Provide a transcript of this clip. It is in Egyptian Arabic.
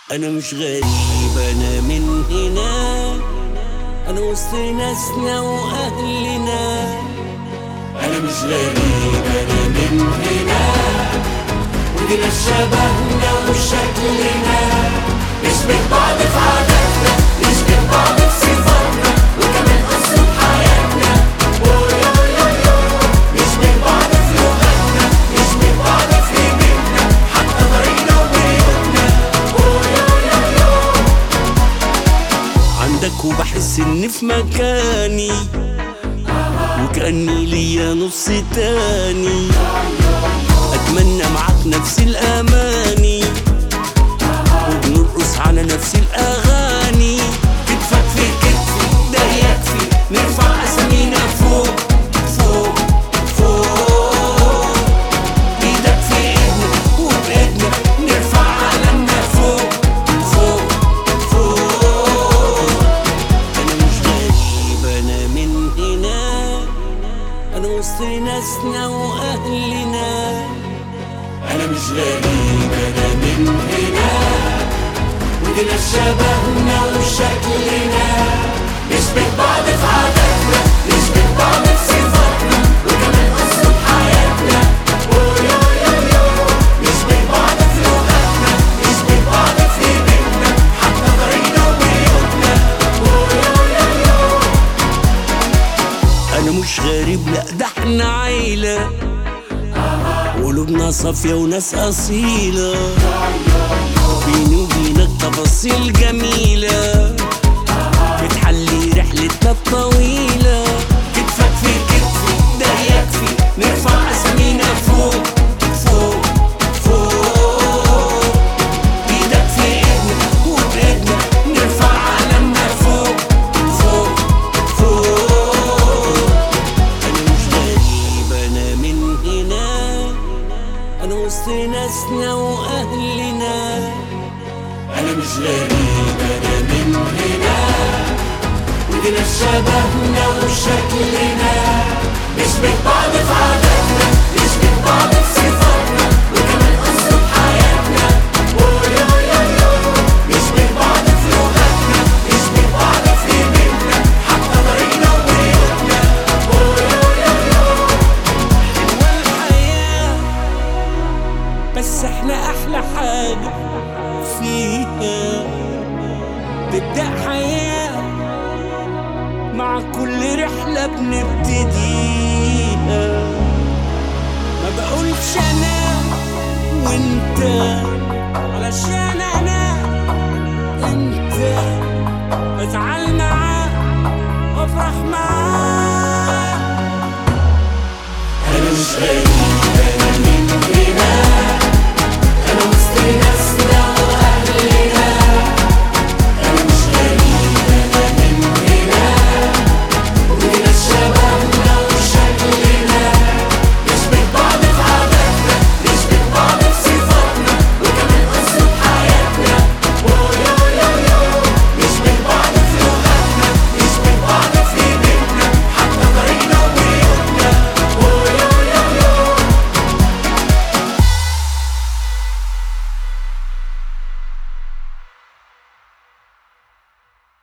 أنا مش غريب أنا من هنا أنا وسط ناسنا وأهلنا أنا مش غريب أنا من هنا ودينا شبهنا وشكلنا نشبه بعض في عاداتنا نشبه بعض في صفاتنا وكمان أسلوب حياتنا نشبه بعض في لغتنا نشبه بعض في بيتنا حتى طريقنا وبيوتنا عندك وبحس اني في مكاني وكأني ليا نص تاني أتمنى معاك نفس الأماني وبنرقص على نفس الأغاني كتفك في كتفي ده يكفي نرفع أسامينا فوق فوق فوق إيدك في إيدنا وبإيدنا نرفع علمنا فوق فوق فوق أنا مش غريب أنا من هنا أنا وسط ناسنا وأهلنا أنا مش غريب أنا من هنا ودينا شبهنا وشكلنا نشبه بعض في عاداتنا نشبه بعض في صفاتنا وكمان أسلوب حياتنا نشبه بعض في لغتنا نشبه بعض في بيتنا حتى طريقنا وبيوتنا أنا مش غريب لأ ده احنا عيلة قلوبنا صافية وناس أصيلة بيني وبينك تفاصيل جميلة بتحلي رحلتنا الطويلة كتفك في كتفي ده يكفي نرفع أسامينا فوق فوق فوق إيدك في إيدنا وبإيدنا نرفع علمنا فوق فوق فوق أنا مش غريب أنا من هنا أنا وسط ناسنا وأهلنا أنا مش غريب أنا من هنا ودينا شبهنا وشكلنا نشبه بعض في عاداتنا نشبه بعض في صفاتنا وكمان أسلوب حياتنا نشبه بعض في لغتنا نشبه بعض في بيتنا حتى طريقنا وبيوتنا حلوة الحياة بس احنا أحلى حاجة فيها تبدأ حياة مع كل رحلة بنبتديها ما بقولش أنا وأنت علشان أنا أنت بزعل معاك وأفرح معاك أنا مش غريب